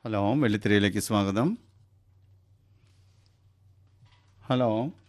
Hello വെള്ളിത്തിരയിലേക്ക് സ്വാഗതം hello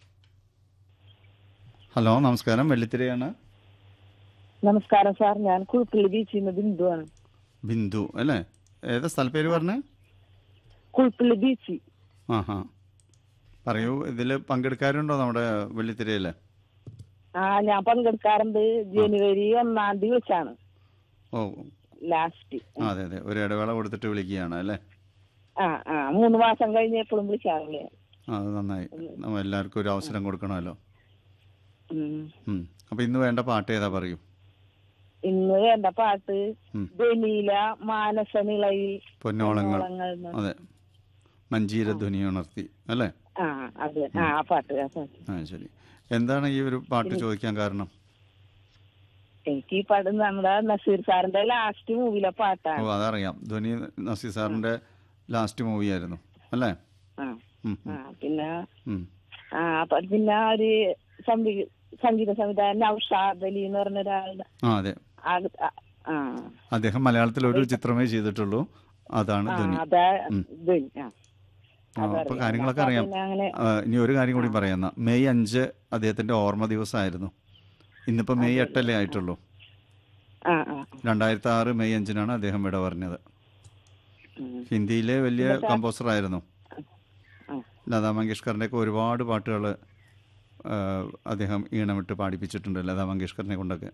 hello നമസ്കാരം വെള്ളിത്തിരയാണ് നമസ്കാരം സാർ ഞാൻ കുഴുപ്പള്ളി ബീച്ചിൽ നിന്ന് ബിന്ദുവാണ് ബിന്ദു അല്ലേ ഏതാ സ്ഥലപ്പേര് പറഞ്ഞേ കുഴുപ്പള്ളി ബീച്ച് ആ ഹാ പറയൂ ഇതിൽ പങ്കെടുക്കാറുണ്ടോ നമ്മുടെ വെള്ളിത്തിരയിൽ ആ ഞാൻ പങ്കെടുക്കാറുണ്ട് ജനുവരി ഒന്നാം തീയതി വെച്ചാണ് ഓ ലാസ്റ്റ് ആ, അതെ അതെ ഒരു ഇടവേള കൊടുത്തിട്ട് വിളിക്കുകയാണ് അല്ലേ ആ ആ മൂന്ന് മാസം കഴിഞ്ഞ് എപ്പോഴും വിളിക്കാറില്ലേ ആ അത് നന്നായി നമ്മൾ എല്ലാവർക്കും ഒരു അവസരം കൊടുക്കണമല്ലോ ഉം. ഉം. അപ്പോൾ ഇന്ന് വേണ്ട പാട്ട് ഏതാ പറയൂ ഇന്ന് വേണ്ട പാട്ട് ഉം. ജനീല മാനസനിളയിൽ പൊന്നോളങ്ങൾ ഓളങ്ങൾ എന്ന്. അതെ മഞ്ജീര ധ്വനി ഉണർത്തി അല്ലേ ആ അത് ആ ആ പാട്ട് ആ പാട്ട് ആ ശരി എന്താണ് ഈ ഒരു പാട്ട് ചോദിക്കാൻ കാരണം എനിക്ക് ഈ പാട്ട് നമ്മുടെ നസീർ സാറിന്റെ ലാസ്റ്റ് മൂവിയിലെ ഓ പാട്ടാണ് അതറിയാം ധ്വനി നസീർ സാറിന്റെ ലാസ്റ്റ് മൂവി ആയിരുന്നു അല്ലേ ആ ഉം, ആ പിന്നെ ഉം. ആ അപ്പൊ പിന്നെ ഒരു സംവി- സംഗീത സംവിധായകൻ നൗഷാദ് അലി എന്ന് പറഞ്ഞ ഒരാളുടെ ആ അതെ ആ- ആ- ആ അദ്ദേഹം മലയാളത്തിൽ ഒരു ചിത്രമേ ചെയ്തിട്ടുള്ളൂ അതാണ് ആ, ധ്വനി അതാ ധ്വനി, ആ. ആ, അപ്പൊ കാര്യങ്ങളൊക്കെ അപ്പൊ അറിയാം പിന്നെ അങ്ങനെ ആ, ഇനി ഒരു കാര്യം കൂടി പറയാം മെയ് അഞ്ച് അദ്ദേഹത്തിന്റെ ഓർമ്മ ദിവസമായിരുന്നു ഇന്നിപ്പോ മെയ് എട്ടല്ലേ ആയിട്ടുള്ളൂ ആ ആ രണ്ടായിരത്തി ആറ് മെയ് അഞ്ചിനാണ് അദ്ദേഹം വിട പറഞ്ഞത് ഉം. ഹിന്ദിയിലെ വലിയ കമ്പോസർ ആയിരുന്നു ആ. ലതാ മങ്കേഷ്കറിൻ്റെ ഒക്കെ ഒരുപാട് പാട്ടുകൾ അദ്ദേഹം ഈണമിട്ട് പാടിപ്പിച്ചിട്ടുണ്ട് ലതാ മങ്കേഷ്കറിനെ കൊണ്ടൊക്കെ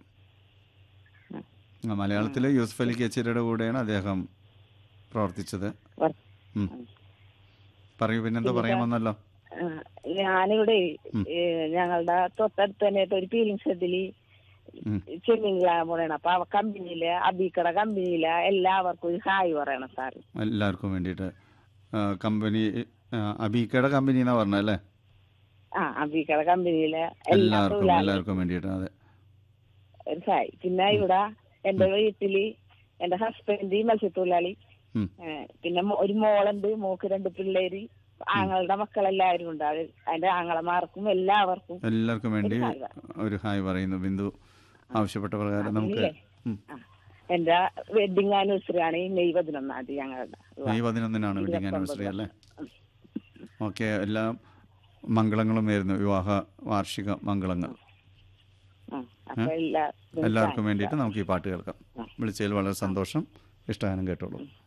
ആ, മലയാളത്തിലെ യൂസഫ് അലി കേച്ചേരിയുടെ കൂടെയാണ് അദ്ദേഹം പ്രവർത്തിച്ചത് വർ- ഉം. പറയൂ പിന്നെന്താ പറയാൻ വന്നല്ലോ ആ, ഞാനിവിടെ ഏ, ഞങ്ങളുടെ തൊട്ടടുത്ത് തന്നെ ഒരു ഫീലിംഗ് ഷെഡില് ഉം. ചെമ്മീൻ ഗ്ലാമറാണ് അപ്പൊ ആ കമ്പനിയിലെ അബീക്കട കമ്പനിയിലെ എല്ലാവർക്കും ഒരു ഹായ് പറയണം സാർ എല്ലാവർക്കും വേണ്ടിയിട്ട് ആ, കമ്പനി ആ, അബീക്കയുടെ കമ്പനി എന്നാ പറഞ്ഞല്ലേ ആ അബീക്കട കമ്പനിയിലെ എല്ലാ എല്ലാവർക്കും തൊഴിലാളികൾക്കും എല്ലാവർക്കും വേണ്ടിയിട്ട് അതെ ഒരു ഹായ് പിന്നെ ഇവിടെ എന്റെ വീട്ടില് എന്റെ ഹസ്ബൻഡ് മത്സ്യത്തൊഴിലാളി ഉം. ഏ, പിന്നെ മോ- ഒരു മോളുണ്ട് മോക്ക് രണ്ട് പിള്ളേര് ആങ്ങളുടെ മക്കളെല്ലാവരും ഉണ്ട് അത് അതിന്റെ ആങ്ങളമാർക്കും എല്ലാവർക്കും എല്ലാവർക്കും വേണ്ടി ഒരു ഹായ് ഒരു ഹായ് പറയുന്നു ബിന്ദു ആവശ്യപ്പെട്ട പ്രകാരം നമുക്ക് ഇല്ലേ? ഉം. ആ. എന്റെ വെഡിങ് ആനിവേഴ്സറി ആണ് ഈ മെയ് പതിനൊന്നാം തീയതി ഞങ്ങളുടെ മെയ് പതിനൊന്നിനാണ് വെഡിങ് ആനിവേഴ്സറി അല്ലേ ഓക്കെ എല്ലാ മംഗളങ്ങളും നേരുന്നു വിവാഹ വാർഷിക മംഗളങ്ങൾ ആ, അപ്പൊ എല്ലാ എല്ലാവർക്കും വേണ്ടിയിട്ട് നമുക്ക് ഈ പാട്ട് കേൾക്കാം വിളിച്ചതിൽ വളരെ സന്തോഷം ഇഷ്ടഗാനം കേട്ടോളൂ